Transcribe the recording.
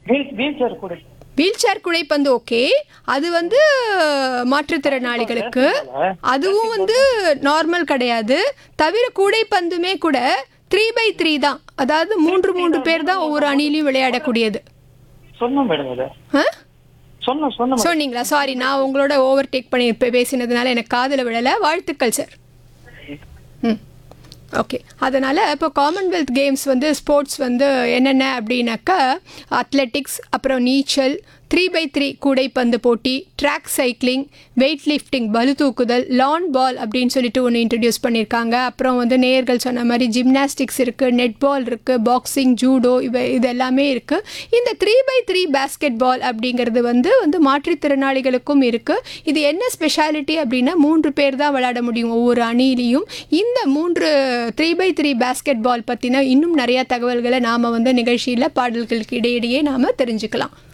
wheel wheel chair கூட wheel chair குழைப்பந்து okay அது வந்து மாற்றுத்திறனாளிகளுக்கு அதுவும் வந்து நார்மல் கிடையாது தவிர கூடைப்பந்துமே கூட த்ரீ பை த்ரீ தான் அதாவது மூன்று மூன்று பேர் தான் ஒவ்வொரு அணிலையும் விளையாடக்கூடியது சொன்னோம் மேடம் இது ஆ சொன்னோம் சொன்னோம் சொன்னீங்களா சாரி நான் உங்களோட ஓவர் டேக் பண்ணி இப்ப பேசினதுனால எனக்கு காதில் விழலை வாழ்த்துக்கள் சார் ம் ஓகே அதனால் இப்போ காமன்வெல்த் கேம்ஸ் வந்து ஸ்போர்ட்ஸ் வந்து என்னென்ன அப்படின்னாக்கா அத்லெட்டிக்ஸ் அப்புறம் நீச்சல் த்ரீ பை த்ரீ கூடைப்பந்து போட்டி ட்ராக் சைக்கிளிங் வெயிட் லிஃப்டிங் பளு தூக்குதல் லான் பால் அப்படின்னு சொல்லிட்டு ஒன்று இன்ட்ரடியூஸ் பண்ணியிருக்காங்க அப்புறம் வந்து நேர்கள் சொன்ன மாதிரி ஜிம்னாஸ்டிக்ஸ் இருக்குது நெட் பால் இருக்குது பாக்ஸிங் ஜூடோ இவை இது எல்லாமே இருக்குது இந்த three by three basketball அப்படிங்கிறது வந்து வந்து மாற்றுத்திறனாளிகளுக்கும் இருக்குது இது என்ன ஸ்பெஷாலிட்டி அப்படின்னா மூன்று பேர் தான் விளையாட முடியும் ஒவ்வொரு அணியிலையும் இந்த மூன்று three by three basketball பற்றின இன்னும் நிறையா தகவல்களை நாம் வந்து நிகழ்ச்சியில் பாடல்களுக்கு இடையிடையே நாம் தெரிஞ்சுக்கலாம்